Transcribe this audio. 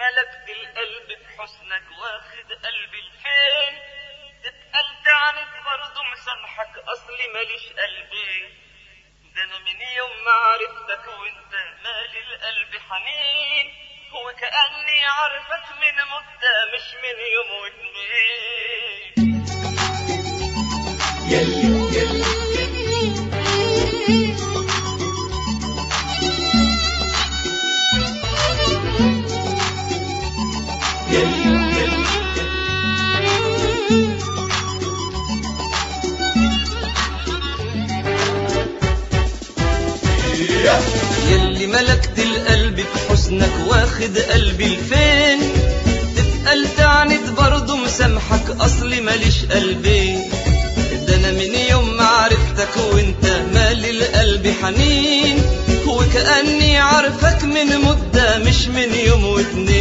ملكت القلب بحسنك واخد قلبي الحين اتقلت عنك برضه مسامحك اصلي ماليش قلبي ده انا من يوم ما عرفتك وانت مالي القلب حنين هو كأني عارفك من مدة مش من يوم واتنين يلي يلي يلي يلي يلي ملكت القلب بحسنك واخد قلبي لفين تتقل تعنت برضه مسامحك اصلي ماليش قلبي ده انا من يوم ما عرفتك وانت مالي القلب حنين وكأني عارفك من مدة مش من يوم واتنين